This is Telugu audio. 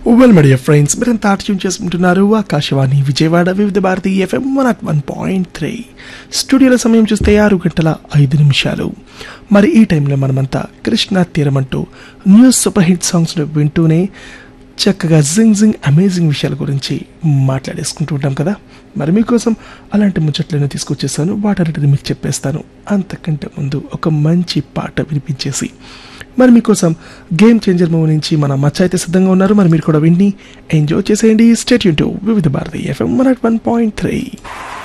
వెల్ మీడియా ఫ్రెండ్స్ మీరంతా ట్యూన్ చేసుకుంటున్నారు Akashvani Vijayawada Vividh Bharati FM one at one point three స్టూడియోల సమయం చూస్తే ఆరు గంటల ఐదు నిమిషాలు మరి ఈ టైంలో మనమంతా కృష్ణా తీరం అంటూ న్యూస్ సూపర్ హిట్ సాంగ్స్ వింటూనే చక్కగా జింగ్ జింగ్ అమేజింగ్ విషయాల గురించి మాట్లాడేసుకుంటూ ఉంటాం కదా మరి మీకోసం అలాంటి ముచ్చట్లను తీసుకొచ్చేసాను వాటన్నిటిని మీకు చెప్పేస్తాను అంతకంటే ముందు ఒక మంచి పాట వినిపించేసి మరి మీకోసం గేమ్ చేంజర్ మూవీ నుంచి మన మచ్చ అయితే సిద్ధంగా ఉన్నారు మరి మీరు కూడా విని ఎంజాయ్ చేసేయండి stay tune Vividh Bharati FM one one point three